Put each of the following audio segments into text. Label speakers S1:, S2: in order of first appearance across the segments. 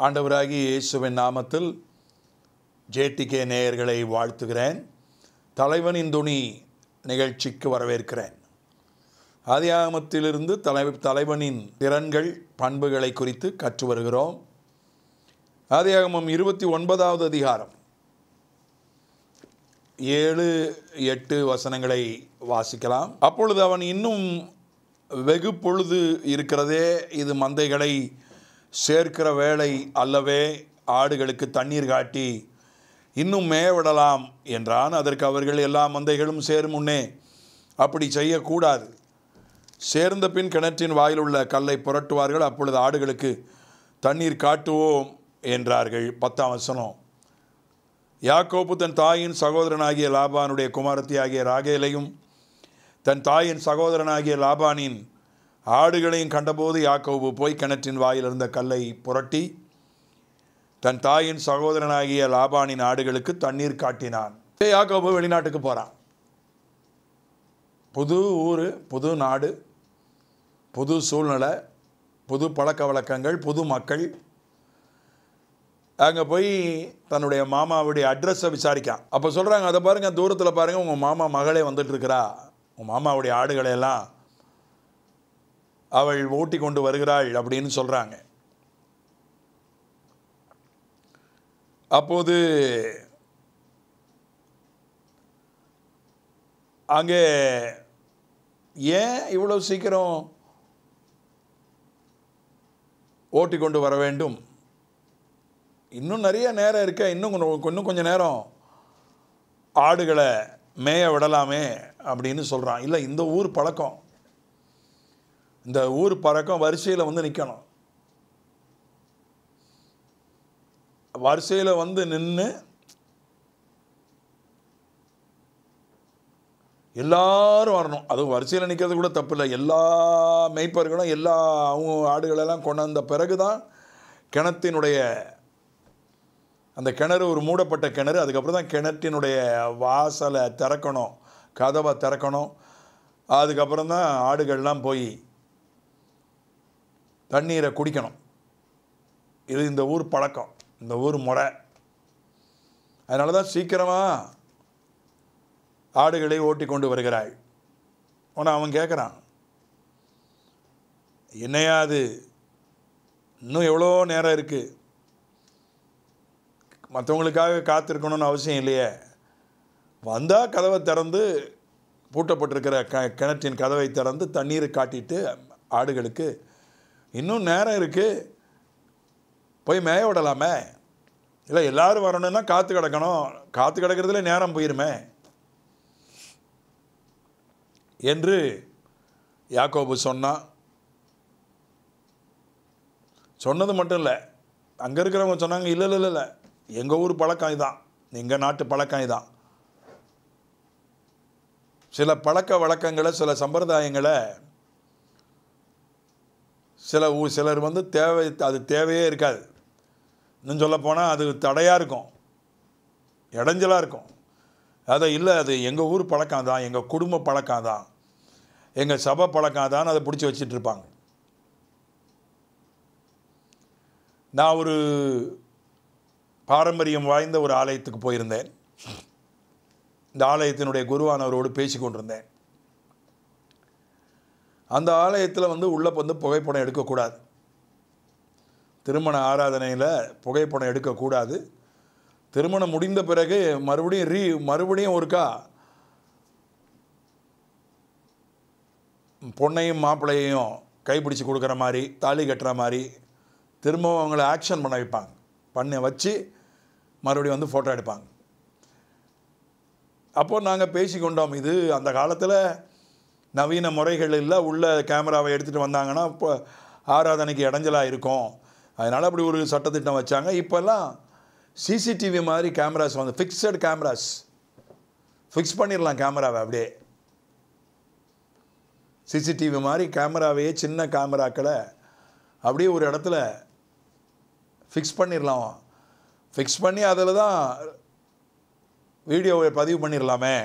S1: ஆண்டவராகிய இயேசுவின் நாமத்தில் ஜேடிகே நேயர்களை வாழ்த்துகிறேன் தலைவனின் துணி நிகழ்ச்சிக்கு வரவேற்கிறேன் ஆதியாகமத்திலிருந்து தலை தலைவனின் திறன்கள் பண்புகளை குறித்து கற்று வருகிறோம் ஆதியாகமம் இருபத்தி ஒன்பதாவது அதிகாரம் ஏழு எட்டு வசனங்களை வாசிக்கலாம் அப்பொழுது அவன் இன்னும் வெகு பொழுது இருக்கிறதே இது மந்தைகளை சேர்க்கிற வேலை அல்லவே ஆடுகளுக்கு தண்ணீர் காட்டி இன்னும் மேவிடலாம் என்றான் அதற்கு அவர்கள் எல்லா மந்தைகளும் சேரும் முன்னே அப்படி செய்யக்கூடாது சேர்ந்த பின் கிணற்றின் வாயில் உள்ள கல்லை புரட்டுவார்கள் அப்பொழுது ஆடுகளுக்கு தண்ணீர் காட்டுவோம் என்றார்கள் பத்தாம் வசனம் யாக்கோப்பு தன் தாயின் சகோதரனாகிய லாபானுடைய குமாரத்தி ஆகிய ராகேலையும் தன் தாயின் சகோதரனாகிய லாபானின் ஆடுகளையும் கண்டபோது யாக்கோபு போய் கிணற்றின் வாயில் இருந்த கல்லை புரட்டி தன் தாயின் சகோதரனாகிய லாபானின் ஆடுகளுக்கு தண்ணீர் காட்டினான் யாக்கோபு வெளிநாட்டுக்கு போகிறான் புது ஊர் புது நாடு புது சூழ்நிலை புது பழக்க வழக்கங்கள் புது மக்கள் அங்கே போய் தன்னுடைய மாமாவுடைய அட்ரஸை விசாரிக்கான் அப்போ சொல்கிறாங்க அதை பாருங்கள் தூரத்தில் பாருங்கள் உங்கள் மாமா மகளே வந்துட்டுருக்கிறா உங்கள் மாமாவுடைய ஆடுகளை எல்லாம் அவள் ஓட்டி கொண்டு வருகிறாள் அப்படின்னு சொல்கிறாங்க அப்போது அங்கே ஏன் இவ்வளோ சீக்கிரம் ஓட்டி கொண்டு வர வேண்டும் இன்னும் நிறைய நேரம் இருக்க இன்னும் கொஞ்சம் இன்னும் கொஞ்சம் நேரம் ஆடுகளை மேய விடலாமே அப்படின்னு சொல்கிறான் இல்லை இந்த ஊர் பழக்கம் இந்த ஊர் பழக்கம் வரிசையில் வந்து நிற்கணும் வரிசையில் வந்து நின்று எல்லாரும் வரணும் அதுவும் வரிசையில் நிற்கிறது கூட தப்பு இல்லை எல்லா மெய்ப்பர்களும் எல்லா அவங்க ஆடுகளெல்லாம் கொண்டாந்த பிறகு தான் கிணத்தினுடைய அந்த கிணறு ஒரு மூடப்பட்ட கிணறு அதுக்கப்புறம் தான் கிணற்றினுடைய வாசலை திறக்கணும் கதவை திறக்கணும் அதுக்கப்புறம் தான் ஆடுகள்லாம் போய் தண்ணீரை குடிக்கணும் இது இந்த ஊர் பழக்கம் இந்த ஊர் முறை அதனால தான் சீக்கிரமாக ஆடுகளை ஓட்டி கொண்டு வருகிறாள் ஆனால் அவன் கேட்குறான் என்னையா அது இன்னும் எவ்வளோ நேரம் இருக்குது மற்றவங்களுக்காக காத்திருக்கணும்னு அவசியம் இல்லையே வந்தால் கதவை திறந்து பூட்டப்பட்டிருக்கிற க கிணற்றின் கதவை திறந்து தண்ணீரை காட்டிட்டு ஆடுகளுக்கு இன்னும் நேரம் இருக்குது போய் மேய விடலாமே இல்லை எல்லோரும் வரணும்னா காற்று கிடக்கணும் காற்று கிடக்கிறதுல நேரம் போயிருமே என்று யாக்கோபு சொன்னான் சொன்னது மட்டும் இல்லை அங்கே இருக்கிறவங்க சொன்னாங்க இல்லை இல்லை இல்லை எங்கள் ஊர் பழக்கம் இதுதான் எங்கள் நாட்டு பழக்கம் இதுதான் சில பழக்க வழக்கங்களை சில சம்பிரதாயங்களை சில ஊ சிலர் வந்து தேவை அது தேவையே இருக்காது இன்னும் சொல்லப்போனால் அது தடையாக இருக்கும் இடைஞ்சலாக இருக்கும் அதை இல்லை அது எங்கள் ஊர் பழக்கம் தான் எங்கள் குடும்ப பழக்கம் தான் எங்கள் சபை பழக்கம் தான் அதை பிடிச்சி வச்சிட்டு இருப்பாங்க நான் ஒரு பாரம்பரியம் வாய்ந்த ஒரு ஆலயத்துக்கு போயிருந்தேன் இந்த ஆலயத்தினுடைய குருவானவரோடு பேசி கொண்டிருந்தேன் அந்த ஆலயத்தில் வந்து உள்ளே வந்து புகைப்படம் எடுக்கக்கூடாது திருமண ஆராதனையில் புகைப்படம் எடுக்கக்கூடாது திருமணம் முடிந்த பிறகு மறுபடியும் ரீ மறுபடியும் ஒருக்கா பொண்ணையும் மாப்பிள்ளையையும் கைப்பிடிச்சு கொடுக்குற மாதிரி தாலி கட்டுற மாதிரி திரும்பவும் அவங்கள ஆக்ஷன் பண்ண வைப்பாங்க பண்ண வச்சு மறுபடியும் வந்து ஃபோட்டோ எடுப்பாங்க அப்போது நாங்கள் பேசி கொண்டோம் இது அந்த காலத்தில் நவீன முறைகள் இல்லை உள்ள கேமராவை எடுத்துகிட்டு வந்தாங்கன்னா இப்போ ஆராதனைக்கு இடைஞ்சலாக இருக்கும் அதனால் அப்படி ஒரு சட்டத்திட்டம் வச்சாங்க இப்போல்லாம் சிசிடிவி மாதிரி கேமராஸ் வந்து ஃபிக்ஸட் கேமராஸ் ஃபிக்ஸ் பண்ணிடலாம் கேமராவை அப்படியே சிசிடிவி மாதிரி கேமராவையே சின்ன கேமராக்களை அப்படியே ஒரு இடத்துல ஃபிக்ஸ் பண்ணிடலாம் ஃபிக்ஸ் பண்ணி அதில் தான் வீடியோவை பதிவு பண்ணிடலாமே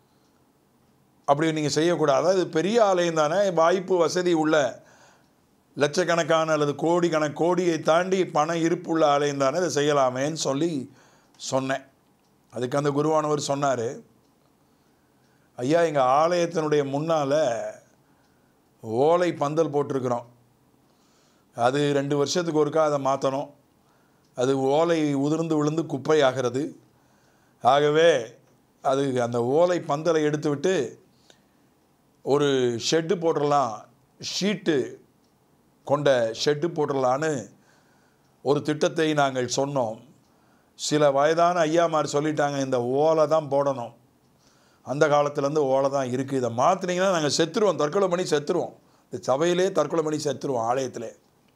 S1: அப்படி நீங்கள் செய்யக்கூடாது அது பெரிய ஆலயம் தானே வாய்ப்பு வசதி உள்ள லட்சக்கணக்கான அல்லது கோடிக்கண கோடியை தாண்டி பண இருப்புள்ள ஆலயம் தானே இதை செய்யலாமேன்னு சொல்லி சொன்னேன் அதுக்கு அந்த குருவானவர் சொன்னார் ஐயா எங்கள் ஆலயத்தினுடைய முன்னால் ஓலை பந்தல் போட்டிருக்கிறோம் அது ரெண்டு வருஷத்துக்கு ஒருக்கா அதை மாற்றணும் அது ஓலை உதிர்ந்து விழுந்து குப்பை ஆகிறது ஆகவே அது அந்த ஓலை பந்தலை எடுத்து விட்டு ஒரு ஷெட்டு போட்டுடலாம் ஷீட்டு கொண்ட ஷெட்டு போட்டுடலான்னு ஒரு திட்டத்தை நாங்கள் சொன்னோம் சில வயதான ஐயாமார் சொல்லிட்டாங்க இந்த ஓலை தான் போடணும் அந்த காலத்துலேருந்து ஓலை தான் இருக்குது இதை மாற்றினீங்கன்னா நாங்கள் செத்துருவோம் தற்கொலை பண்ணி செத்துருவோம் இந்த சபையிலே தற்கொலை பண்ணி செத்துருவோம் ஆலயத்திலே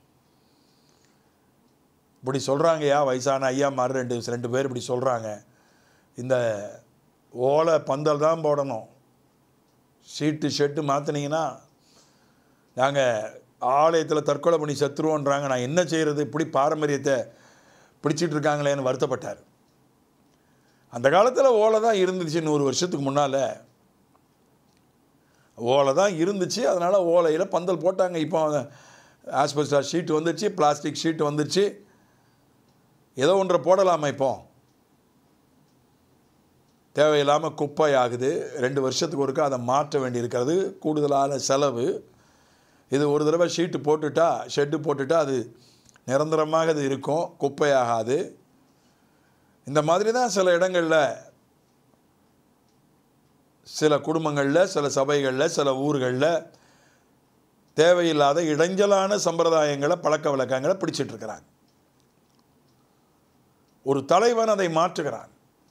S1: இப்படி சொல்கிறாங்கய்யா வயசான ஐயாமார் ரெண்டு ரெண்டு பேர் இப்படி சொல்கிறாங்க இந்த ஓலை பந்தல் தான் போடணும் சீட்டு ஷெட்டு மாற்றினீங்கன்னா நாங்கள் ஆலயத்தில் தற்கொலை பண்ணி செத்துருவோன்றாங்க நான் என்ன செய்கிறது இப்படி பாரம்பரியத்தை பிடிச்சிட்டு இருக்காங்களேன்னு வருத்தப்பட்டார் அந்த காலத்தில் ஓலை தான் இருந்துச்சு நூறு வருஷத்துக்கு முன்னால் ஓலை தான் இருந்துச்சு அதனால் ஓலையில் பந்தல் போட்டாங்க இப்போ ஆஸ்பெஸ்டார் ஷீட் வந்துருச்சு பிளாஸ்டிக் ஷீட் வந்துருச்சு ஏதோ ஒன்றை போடலாமா இப்போ தேவையில்லாமல் குப்பை ஆகுது ரெண்டு வருஷத்துக்கு ஒருக்கா அதை மாற்ற வேண்டியிருக்கிறது கூடுதலான செலவு இது ஒரு தடவை ஷீட்டு போட்டுட்டா ஷெட்டு போட்டுட்டா அது நிரந்தரமாக அது இருக்கும் குப்பையாகாது இந்த மாதிரி தான் சில இடங்களில் சில குடும்பங்களில் சில சபைகளில் சில ஊர்களில் தேவையில்லாத இடைஞ்சலான சம்பிரதாயங்களை பழக்க வழக்கங்களை பிடிச்சிட்டு இருக்கிறாங்க ஒரு தலைவன் அதை மாற்றுகிறான்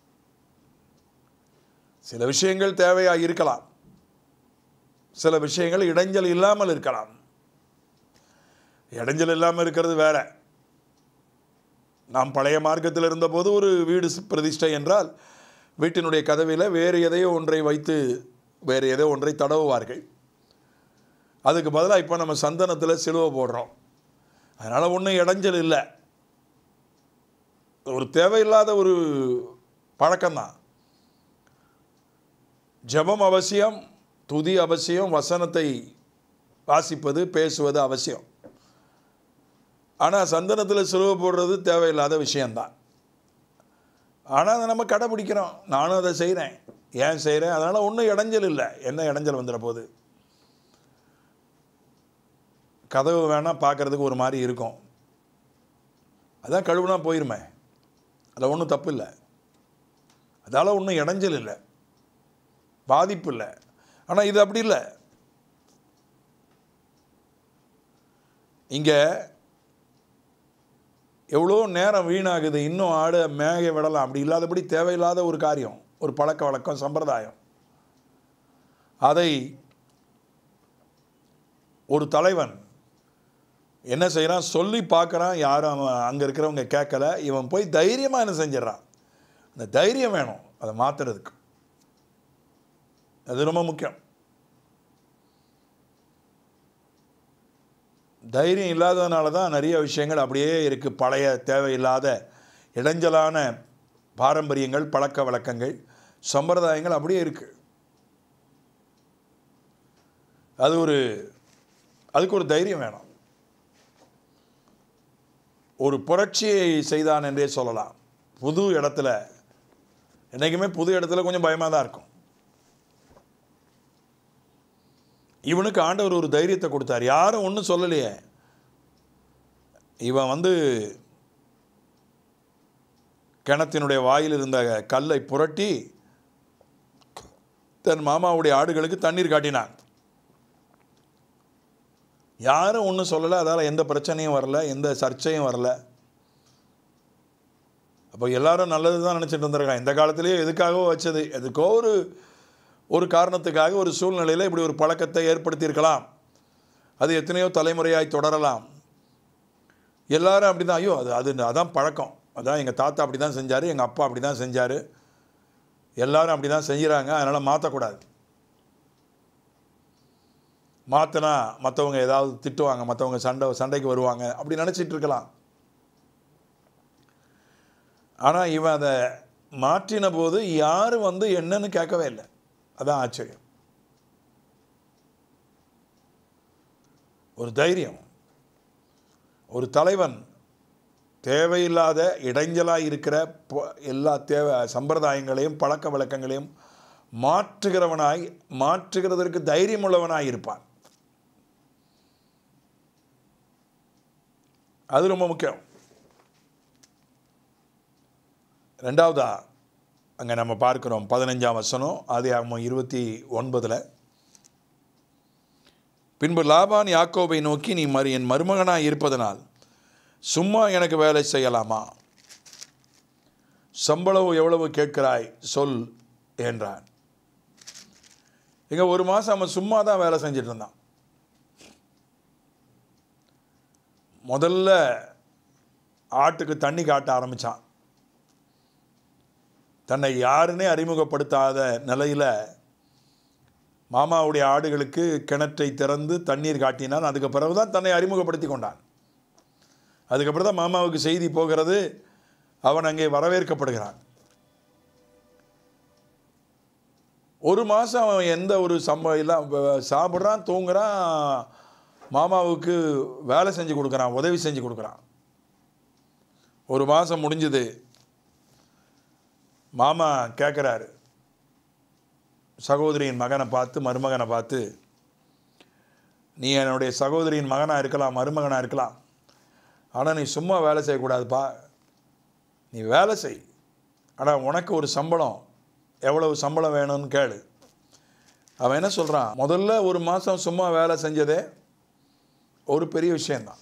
S1: சில விஷயங்கள் தேவையாக இருக்கலாம் சில விஷயங்கள் இடைஞ்சல் இல்லாமல் இருக்கலாம் இடைஞ்சல் இல்லாமல் இருக்கிறது வேற நாம் பழைய மார்க்கத்தில் இருந்தபோது ஒரு வீடு பிரதிஷ்டை என்றால் வீட்டினுடைய கதவியில் வேறு எதையோ ஒன்றை வைத்து வேறு ஏதோ ஒன்றை தடவுவார்கள் அதுக்கு பதிலாக இப்போ நம்ம சந்தனத்தில் சிலுவை போடுறோம் அதனால் ஒன்றும் இடைஞ்சல் இல்லை ஒரு தேவையில்லாத ஒரு பழக்கம்தான் ஜெபம் அவசியம் துதி அவசியம் வசனத்தை வாசிப்பது பேசுவது அவசியம் ஆனால் சந்தனத்தில் சிலுவை போடுறது தேவையில்லாத விஷயந்தான் ஆனால் அதை நம்ம கடைப்பிடிக்கிறோம் நானும் அதை செய்கிறேன் ஏன் செய்கிறேன் அதனால் ஒன்றும் இடைஞ்சல் இல்லை என்ன இடைஞ்சல் வந்துட போகுது கதவு வேணால் பார்க்குறதுக்கு ஒரு மாதிரி இருக்கும் அதான் கழுவுனா போயிருமே அதில் ஒன்றும் தப்பு இல்லை அதால் ஒன்றும் இடைஞ்சல் இல்லை பாதிப்பு இல்லை ஆனால் இது அப்படி இல்லை இங்கே எவ்வளோ நேரம் வீணாகுது இன்னும் ஆடு மேக விடலாம் அப்படி இல்லாதபடி தேவையில்லாத ஒரு காரியம் ஒரு பழக்க வழக்கம் சம்பிரதாயம் அதை ஒரு தலைவன் என்ன செய்கிறான் சொல்லி பார்க்குறான் யாரும் அவன் அங்கே இருக்கிறவங்க கேட்கல இவன் போய் தைரியமாக என்ன செஞ்சிடறான் அந்த தைரியம் வேணும் அதை மாற்றுறதுக்கு அது ரொம்ப முக்கியம் தைரியம் இல்லாததுனால தான் நிறைய விஷயங்கள் அப்படியே இருக்குது பழைய தேவையில்லாத இடைஞ்சலான பாரம்பரியங்கள் பழக்க வழக்கங்கள் சம்பிரதாயங்கள் அப்படியே இருக்குது அது ஒரு அதுக்கு ஒரு தைரியம் வேணும் ஒரு புரட்சியை செய்தான் என்றே சொல்லலாம் புது இடத்துல என்றைக்குமே புது இடத்துல கொஞ்சம் பயமாக தான் இருக்கும் இவனுக்கு ஆண்டவர் ஒரு தைரியத்தை கொடுத்தார் யாரும் ஒன்றும் சொல்லலையே இவன் வந்து கிணத்தினுடைய வாயில் இருந்த கல்லை புரட்டி தன் மாமாவுடைய ஆடுகளுக்கு தண்ணீர் காட்டினான் யாரும் ஒன்றும் சொல்லலை அதால் எந்த பிரச்சனையும் வரல எந்த சர்ச்சையும் வரல அப்போ எல்லாரும் நல்லது தான் நினச்சிட்டு இருந்திருக்காங்க இந்த காலத்திலேயே எதுக்காகவோ வச்சது எதுக்கோ ஒரு ஒரு காரணத்துக்காக ஒரு சூழ்நிலையில் இப்படி ஒரு பழக்கத்தை ஏற்படுத்தியிருக்கலாம் அது எத்தனையோ தலைமுறையாய் தொடரலாம் எல்லாரும் அப்படி தான் ஐயோ அது அது அதான் பழக்கம் அதான் எங்கள் தாத்தா அப்படி தான் செஞ்சார் எங்கள் அப்பா அப்படி தான் செஞ்சார் எல்லாரும் அப்படி தான் செஞ்சுறாங்க அதனால் மாற்றக்கூடாது மாற்றினா மற்றவங்க ஏதாவது திட்டுவாங்க மற்றவங்க சண்டை சண்டைக்கு வருவாங்க அப்படி நினச்சிட்டு இருக்கலாம் ஆனால் இவன் அதை மாற்றின போது யாரும் வந்து என்னன்னு கேட்கவே இல்லை அதான் ஆச்சரியம் ஒரு தைரியம் ஒரு தலைவன் தேவையில்லாத இடைஞ்சலாக இருக்கிற ப- எல்லா தேவை சம்பிரதாயங்களையும் பழக்க வழக்கங்களையும் மாற்றுகிறவனாய் மாற்றுகிறதற்கு தைரியம் உள்ளவனாய் இருப்பான் அது ரொம்ப முக்கியம் ரெண்டாவதா அங்கே நம்ம பார்க்கிறோம் பதினஞ்சாம் வசனம் ஆதி ஆகமம் இருபத்தி ஒன்பதில் பின்பு லாபான் யாக்கோபை நோக்கி நீ மறு என் மருமகனாய் இருப்பதனால் சும்மா எனக்கு வேலை செய்யலாமா சம்பளம் எவ்வளவு கேட்கிறாய் சொல் என்றான் இங்கே ஒரு மாதம் அவன் சும்மா தான் வேலை செஞ்சுட்டு இருந்தான் முதல்ல ஆட்டுக்கு தண்ணி காட்ட ஆரம்பித்தான் தன்னை யாருன்னே அறிமுகப்படுத்தாத நிலையில் மாமாவுடைய ஆடுகளுக்கு கிணற்றை திறந்து தண்ணீர் காட்டினான் அதுக்கு பிறகு தான் தன்னை அறிமுகப்படுத்தி கொண்டான் அதுக்கப்புறம் தான் மாமாவுக்கு செய்தி போகிறது அவன் அங்கே வரவேற்கப்படுகிறான் ஒரு மாதம் அவன் எந்த ஒரு சம்ப எல்லாம் சாப்பிட்றான் தூங்குறான் மாமாவுக்கு வேலை செஞ்சு கொடுக்குறான் உதவி செஞ்சு கொடுக்குறான் ஒரு மாதம் முடிஞ்சுது மாமா கேட்குறாரு சகோதரியின் மகனை பார்த்து மருமகனை பார்த்து நீ என்னுடைய சகோதரியின் மகனாக இருக்கலாம் மருமகனாக இருக்கலாம் ஆனால் நீ சும்மா வேலை செய்யக்கூடாதுப்பா நீ வேலை செய் ஆனால் உனக்கு ஒரு சம்பளம் எவ்வளவு சம்பளம் வேணும்னு கேளு அவன் என்ன சொல்கிறான் முதல்ல ஒரு மாதம் சும்மா வேலை செஞ்சதே ஒரு பெரிய விஷயந்தான்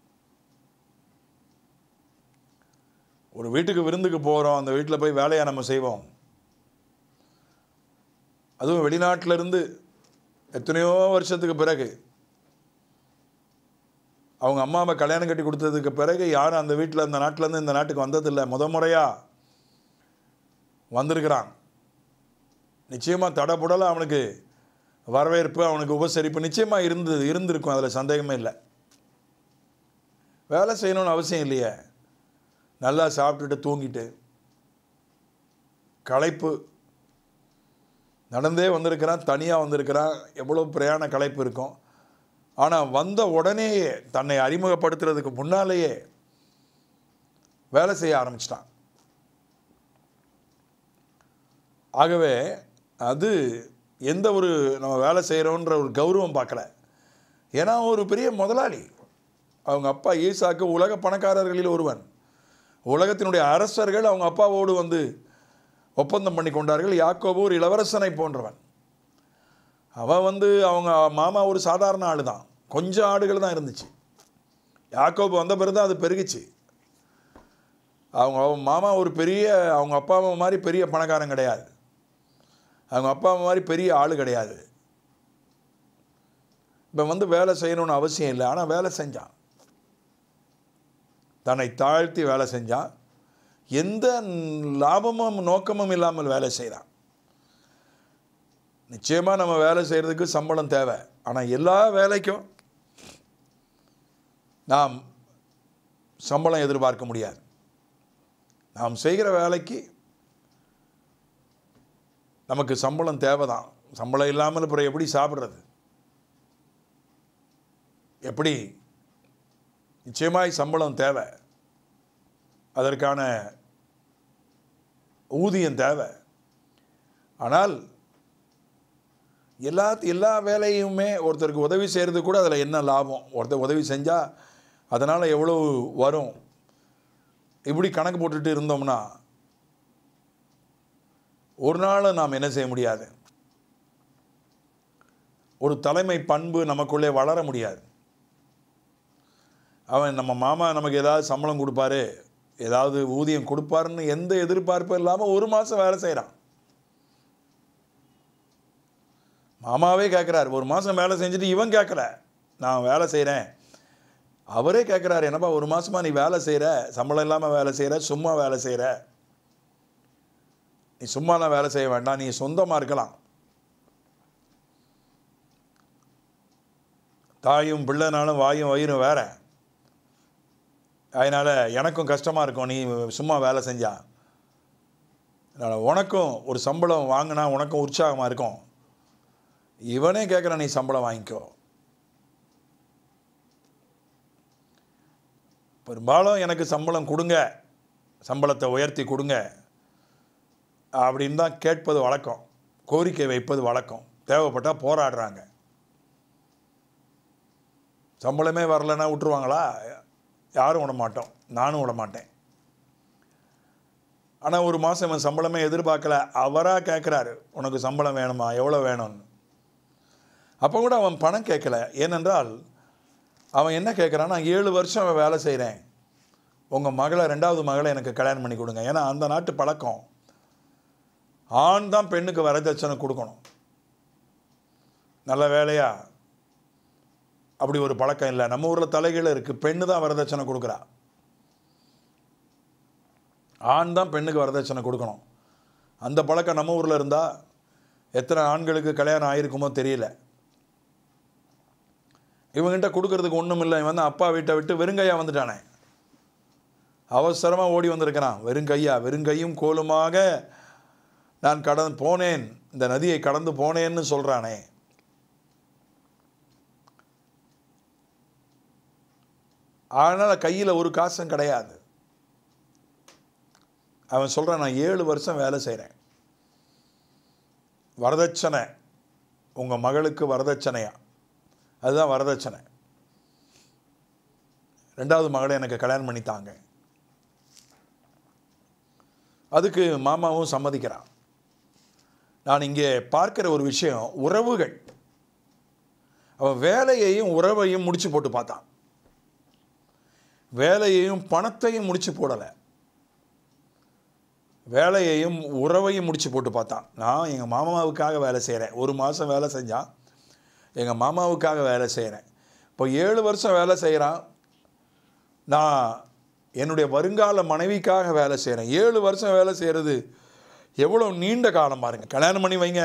S1: ஒரு வீட்டுக்கு விருந்துக்கு போகிறோம் அந்த வீட்டில் போய் வேலையை நம்ம செய்வோம் அதுவும் வெளிநாட்டில் இருந்து எத்தனையோ வருஷத்துக்கு பிறகு அவங்க அம்மாவை கல்யாணம் கட்டி கொடுத்ததுக்கு பிறகு யாரும் அந்த வீட்டில் அந்த நாட்டிலேருந்து இந்த நாட்டுக்கு வந்ததில்லை முத முறையாக வந்திருக்கிறான் நிச்சயமாக தடபுடல அவனுக்கு வரவேற்பு அவனுக்கு உபசரிப்பு நிச்சயமாக இருந்தது இருந்திருக்கும் அதில் சந்தேகமே இல்லை வேலை செய்யணும்னு அவசியம் இல்லையே நல்லா சாப்பிட்டுட்டு தூங்கிட்டு களைப்பு நடந்தே வந்திருக்கிறான் தனியாக வந்திருக்கிறான் எவ்வளோ பிரயாண களைப்பு இருக்கும் ஆனால் வந்த உடனேயே தன்னை அறிமுகப்படுத்துறதுக்கு முன்னாலேயே வேலை செய்ய ஆரம்பிச்சிட்டான் ஆகவே அது எந்த ஒரு நம்ம வேலை செய்கிறோன்ற ஒரு கௌரவம் பார்க்கல ஏன்னா ஒரு பெரிய முதலாளி அவங்க அப்பா ஈசாக்கு உலக பணக்காரர்களில் ஒருவன் உலகத்தினுடைய அரசர்கள் அவங்க அப்பாவோடு வந்து ஒப்பந்தம் பண்ணி கொண்டார்கள் யாக்கோபு ஒரு இளவரசனை போன்றவன் அவன் வந்து அவங்க மாமா ஒரு சாதாரண ஆடு தான் கொஞ்சம் ஆடுகள் தான் இருந்துச்சு யாக்கோபு வந்த பிறகு தான் அது பெருகிச்சு அவங்க அவங்க மாமா ஒரு பெரிய அவங்க அப்பா அம்மா மாதிரி பெரிய பணக்காரன் கிடையாது அவங்க அப்பா அம்மா மாதிரி பெரிய ஆள் கிடையாது இப்போ வந்து வேலை செய்யணும்னு அவசியம் இல்லை ஆனால் வேலை செஞ்சான் தன்னை தாழ்த்தி வேலை செஞ்சான் எந்த லாபமும் நோக்கமும் இல்லாமல் வேலை செய்கிறான் நிச்சயமாக நம்ம வேலை செய்கிறதுக்கு சம்பளம் தேவை ஆனால் எல்லா வேலைக்கும் நாம் சம்பளம் எதிர்பார்க்க முடியாது நாம் செய்கிற வேலைக்கு நமக்கு சம்பளம் தேவை தான் சம்பளம் இல்லாமல் அப்புறம் எப்படி சாப்பிட்றது எப்படி நிச்சயமாய் சம்பளம் தேவை அதற்கான ஊதியம் தேவை ஆனால் எல்லா எல்லா வேலையுமே ஒருத்தருக்கு உதவி செய்கிறது கூட அதில் என்ன லாபம் ஒருத்தர் உதவி செஞ்சால் அதனால் எவ்வளோ வரும் இப்படி கணக்கு போட்டுட்டு இருந்தோம்னா ஒரு நாள் நாம் என்ன செய்ய முடியாது ஒரு தலைமை பண்பு நமக்குள்ளே வளர முடியாது அவன் நம்ம மாமா நமக்கு ஏதாவது சம்பளம் கொடுப்பாரு ஏதாவது ஊதியம் கொடுப்பாருன்னு எந்த எதிர்பார்ப்பும் இல்லாமல் ஒரு மாதம் வேலை செய்கிறான் மாமாவே கேட்குறாரு ஒரு மாதம் வேலை செஞ்சுட்டு இவன் கேட்கல நான் வேலை செய்கிறேன் அவரே கேட்குறாரு என்னப்பா ஒரு மாதமாக நீ வேலை செய்கிற சம்பளம் இல்லாமல் வேலை செய்கிற சும்மா வேலை செய்கிற நீ சும்மாலாம் வேலை செய்ய வேண்டாம் நீ சொந்தமாக இருக்கலாம் தாயும் பிள்ளைனாலும் வாயும் வயிறும் வேற அதனால் எனக்கும் கஷ்டமாக இருக்கும் நீ சும்மா வேலை செஞ்சா அதனால் உனக்கும் ஒரு சம்பளம் வாங்கினா உனக்கும் உற்சாகமாக இருக்கும் இவனே கேட்குறான் நீ சம்பளம் வாங்கிக்கோ பெரும்பாலும் எனக்கு சம்பளம் கொடுங்க சம்பளத்தை உயர்த்தி கொடுங்க அப்படின்னு தான் கேட்பது வழக்கம் கோரிக்கை வைப்பது வழக்கம் தேவைப்பட்டால் போராடுறாங்க சம்பளமே வரலைன்னா விட்டுருவாங்களா யாரும் விட மாட்டோம் நானும் விட மாட்டேன் ஆனால் ஒரு மாதம் இவன் சம்பளமே எதிர்பார்க்கல அவராக கேட்குறாரு உனக்கு சம்பளம் வேணுமா எவ்வளோ வேணும்னு அப்போ கூட அவன் பணம் கேட்கல ஏனென்றால் அவன் என்ன கேட்குறான் நான் ஏழு வருஷம் அவன் வேலை செய்கிறேன் உங்கள் மகளை ரெண்டாவது மகளை எனக்கு கல்யாணம் பண்ணி கொடுங்க ஏன்னா அந்த நாட்டு பழக்கம் ஆண் தான் பெண்ணுக்கு வரதட்சணை கொடுக்கணும் நல்ல வேலையா அப்படி ஒரு பழக்கம் இல்லை நம்ம ஊரில் தலைகீழ இருக்குது பெண்ணு தான் வரதட்சணை கொடுக்குறா ஆண் தான் பெண்ணுக்கு வரதட்சணை கொடுக்கணும் அந்த பழக்கம் நம்ம ஊரில் இருந்தால் எத்தனை ஆண்களுக்கு கல்யாணம் ஆயிருக்குமோ தெரியல இவங்கிட்ட கொடுக்கறதுக்கு ஒன்றும் இல்லை இவன் தான் அப்பா வீட்டை விட்டு வெறுங்கையா வந்துட்டானே அவசரமாக ஓடி வந்திருக்கிறான் வெறுங்கையா வெறுங்கையும் கோலுமாக நான் கடந்து போனேன் இந்த நதியை கடந்து போனேன்னு சொல்கிறானே அதனால் கையில் ஒரு காசும் கிடையாது அவன் சொல்கிறான் நான் ஏழு வருஷம் வேலை செய்கிறேன் வரதட்சணை உங்கள் மகளுக்கு வரதட்சணையா அதுதான் வரதட்சணை ரெண்டாவது மகளை எனக்கு கல்யாணம் பண்ணித்தாங்க அதுக்கு மாமாவும் சம்மதிக்கிறான் நான் இங்கே பார்க்கிற ஒரு விஷயம் உறவுகள் அவன் வேலையையும் உறவையும் முடிச்சு போட்டு பார்த்தான் வேலையையும் பணத்தையும் முடிச்சு போடலை வேலையையும் உறவையும் முடிச்சு போட்டு பார்த்தான் நான் எங்கள் மாமாவுக்காக வேலை செய்கிறேன் ஒரு மாதம் வேலை செஞ்சான் எங்கள் மாமாவுக்காக வேலை செய்கிறேன் இப்போ ஏழு வருஷம் வேலை செய்கிறான் நான் என்னுடைய வருங்கால மனைவிக்காக வேலை செய்கிறேன் ஏழு வருஷம் வேலை செய்கிறது எவ்வளோ நீண்ட காலம் பாருங்க கல்யாணம் பண்ணி வைங்க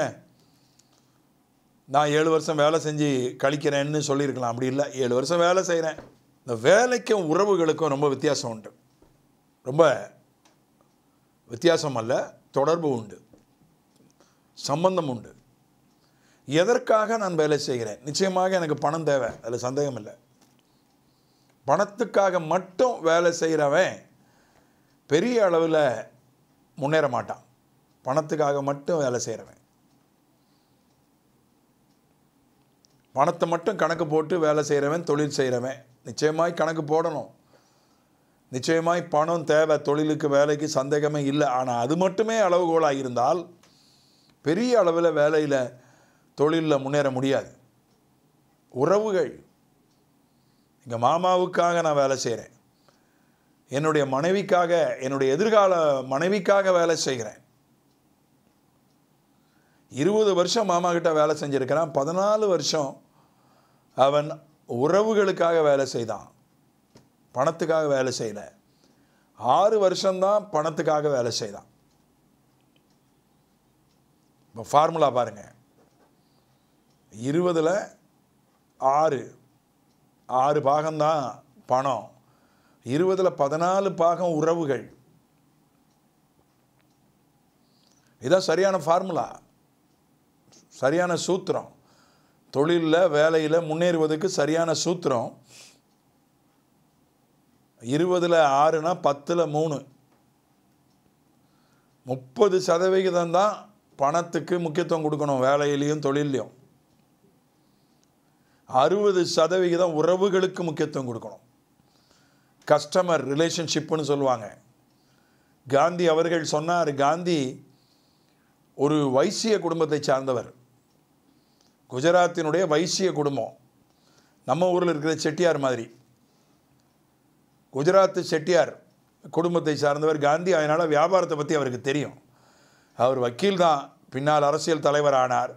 S1: நான் ஏழு வருஷம் வேலை செஞ்சு கழிக்கிறேன்னு சொல்லியிருக்கலாம் அப்படி இல்லை ஏழு வருஷம் வேலை செய்கிறேன் இந்த வேலைக்கும் உறவுகளுக்கும் ரொம்ப வித்தியாசம் உண்டு ரொம்ப வித்தியாசம் அல்ல தொடர்பு உண்டு சம்பந்தம் உண்டு எதற்காக நான் வேலை செய்கிறேன் நிச்சயமாக எனக்கு பணம் தேவை அதில் சந்தேகம் இல்லை பணத்துக்காக மட்டும் வேலை செய்கிறவன் பெரிய அளவில் முன்னேற மாட்டான் பணத்துக்காக மட்டும் வேலை செய்கிறவன் பணத்தை மட்டும் கணக்கு போட்டு வேலை செய்கிறவன் தொழில் செய்கிறவன் நிச்சயமாய் கணக்கு போடணும் நிச்சயமாய் பணம் தேவை தொழிலுக்கு வேலைக்கு சந்தேகமே இல்லை ஆனால் அது மட்டுமே அளவுகோலாக இருந்தால் பெரிய அளவில் வேலையில் தொழிலில் முன்னேற முடியாது உறவுகள் எங்கள் மாமாவுக்காக நான் வேலை செய்கிறேன் என்னுடைய மனைவிக்காக என்னுடைய எதிர்கால மனைவிக்காக வேலை செய்கிறேன் இருபது வருஷம் மாமா கிட்ட வேலை செஞ்சுருக்கிறான் பதினாலு வருஷம் அவன் உறவுகளுக்காக வேலை செய்தான் பணத்துக்காக வேலை செய்யல ஆறு வருஷம்தான் பணத்துக்காக வேலை செய்தான் இப்போ ஃபார்முலா பாருங்கள் இருபதில் ஆறு ஆறு பாகம்தான் பணம் இருபதில் பதினாலு பாகம் உறவுகள் இதான் சரியான ஃபார்முலா சரியான சூத்திரம் தொழிலில் வேலையில் முன்னேறுவதற்கு சரியான சூத்திரம் இருபதில் ஆறுனா பத்தில் மூணு முப்பது சதவிகிதம் தான் பணத்துக்கு முக்கியத்துவம் கொடுக்கணும் வேலையிலையும் தொழிலையும் அறுபது சதவிகிதம் உறவுகளுக்கு முக்கியத்துவம் கொடுக்கணும் கஸ்டமர் ரிலேஷன்ஷிப்புன்னு சொல்லுவாங்க காந்தி அவர்கள் சொன்னார் காந்தி ஒரு வைசிய குடும்பத்தை சார்ந்தவர் குஜராத்தினுடைய வைசிய குடும்பம் நம்ம ஊரில் இருக்கிற செட்டியார் மாதிரி குஜராத்து செட்டியார் குடும்பத்தை சார்ந்தவர் காந்தி அதனால் வியாபாரத்தை பற்றி அவருக்கு தெரியும் அவர் வக்கீல் தான் பின்னால் அரசியல் தலைவர் ஆனார்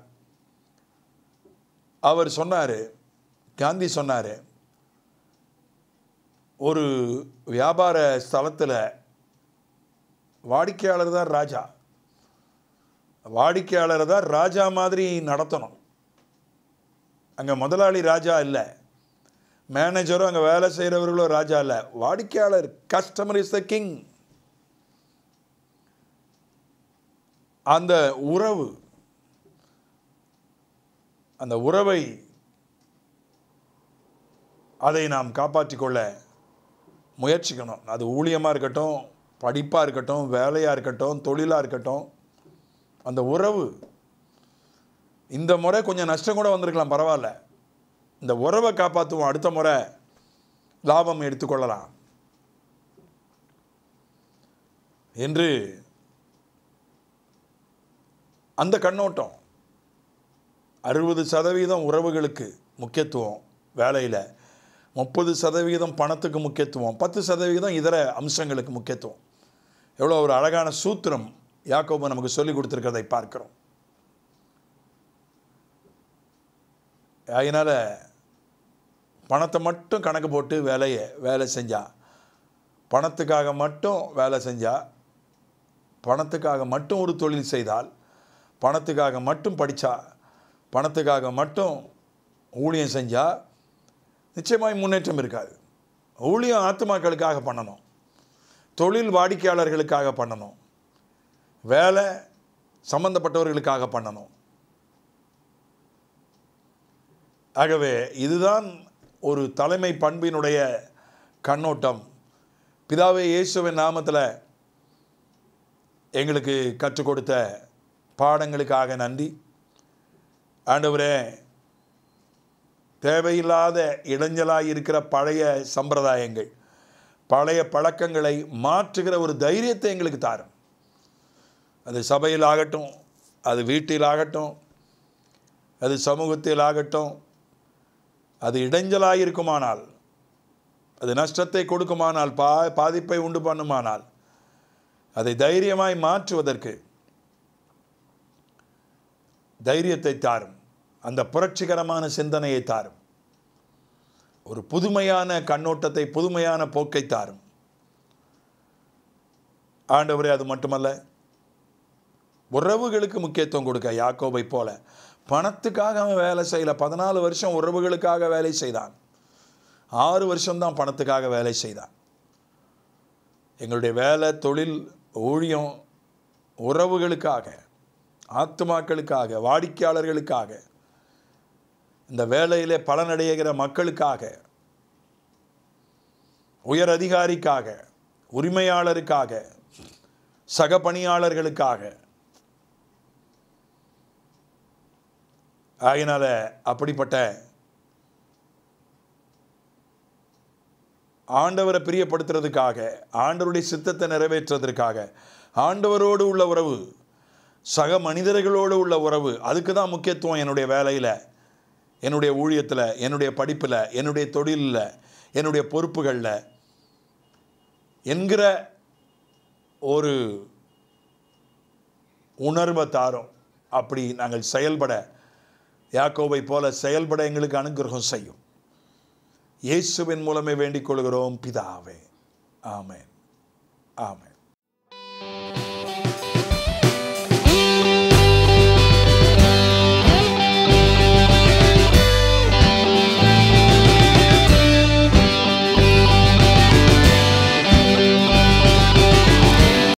S1: அவர் சொன்னார் காந்தி சொன்னார் ஒரு வியாபார ஸ்தலத்தில் வாடிக்கையாளர் தான் ராஜா வாடிக்கையாளரை தான் ராஜா மாதிரி நடத்தணும் அங்கே முதலாளி ராஜா இல்லை மேனேஜரும் அங்கே வேலை செய்கிறவர்களும் ராஜா இல்லை வாடிக்கையாளர் கஸ்டமர் இஸ் த கிங் அந்த உறவு அந்த உறவை அதை நாம் காப்பாற்றிக் கொள்ள முயற்சிக்கணும் அது ஊழியமாக இருக்கட்டும் படிப்பாக இருக்கட்டும் வேலையாக இருக்கட்டும் தொழிலாக இருக்கட்டும் அந்த உறவு இந்த முறை கொஞ்சம் நஷ்டம் கூட வந்திருக்கலாம் பரவாயில்ல இந்த உறவை காப்பாற்றுவோம் அடுத்த முறை லாபம் எடுத்துக்கொள்ளலாம் என்று அந்த கண்ணோட்டம் அறுபது சதவீதம் உறவுகளுக்கு முக்கியத்துவம் வேலையில் முப்பது சதவீதம் பணத்துக்கு முக்கியத்துவம் பத்து சதவீதம் இதர அம்சங்களுக்கு முக்கியத்துவம் எவ்வளோ ஒரு அழகான சூத்திரம் யாக்கோபு நமக்கு சொல்லி கொடுத்துருக்கிறதை பார்க்கிறோம் அதனால் பணத்தை மட்டும் கணக்கு போட்டு வேலையை வேலை செஞ்சா பணத்துக்காக மட்டும் வேலை செஞ்சா பணத்துக்காக மட்டும் ஒரு தொழில் செய்தால் பணத்துக்காக மட்டும் படித்தா பணத்துக்காக மட்டும் ஊழியம் செஞ்சால் நிச்சயமாய் முன்னேற்றம் இருக்காது ஊழியம் ஆத்துமாக்களுக்காக பண்ணணும் தொழில் வாடிக்கையாளர்களுக்காக பண்ணணும் வேலை சம்பந்தப்பட்டவர்களுக்காக பண்ணணும் ஆகவே இதுதான் ஒரு தலைமை பண்பினுடைய கண்ணோட்டம் பிதாவே இயேசுவின் நாமத்தில் எங்களுக்கு கற்றுக் கொடுத்த பாடங்களுக்காக நன்றி ஆண்டவரே தேவையில்லாத இடைஞ்சலாக இருக்கிற பழைய சம்பிரதாயங்கள் பழைய பழக்கங்களை மாற்றுகிற ஒரு தைரியத்தை எங்களுக்கு தாரும் அது சபையில் ஆகட்டும் அது வீட்டில் ஆகட்டும் அது சமூகத்தில் ஆகட்டும் அது இடைஞ்சலாக இருக்குமானால் அது நஷ்டத்தை கொடுக்குமானால் பா பாதிப்பை உண்டு பண்ணுமானால் அதை தைரியமாய் மாற்றுவதற்கு தைரியத்தை தாரும் அந்த புரட்சிகரமான சிந்தனையை தாரும் ஒரு புதுமையான கண்ணோட்டத்தை புதுமையான போக்கை தாரும் ஆண்டவரே அது மட்டுமல்ல உறவுகளுக்கு முக்கியத்துவம் கொடுக்க யாக்கோபை போல பணத்துக்காக அவன் வேலை செய்யல பதினாலு வருஷம் உறவுகளுக்காக வேலை செய்தான் ஆறு வருஷம்தான் பணத்துக்காக வேலை செய்தான் எங்களுடைய வேலை தொழில் ஊழியம் உறவுகளுக்காக ஆத்துமாக்களுக்காக வாடிக்கையாளர்களுக்காக இந்த வேலையிலே பலனடைகிற மக்களுக்காக உயர் அதிகாரிக்காக உரிமையாளருக்காக சக பணியாளர்களுக்காக ஆகினால அப்படிப்பட்ட ஆண்டவரை பிரியப்படுத்துறதுக்காக ஆண்டவருடைய சித்தத்தை நிறைவேற்றுறதற்காக ஆண்டவரோடு உள்ள உறவு சக மனிதர்களோடு உள்ள உறவு அதுக்கு தான் முக்கியத்துவம் என்னுடைய வேலையில் என்னுடைய ஊழியத்தில் என்னுடைய படிப்பில் என்னுடைய தொழிலில் என்னுடைய பொறுப்புகளில் என்கிற ஒரு உணர்வை தாரும் அப்படி நாங்கள் செயல்பட யாக்கோவை போல செயல்பட எங்களுக்கு அனுகிரகம் செய்யும் இயேசுவின் மூலமே வேண்டிக் கொள்கிறோம் பிதாவே ஆமென் ஆமென்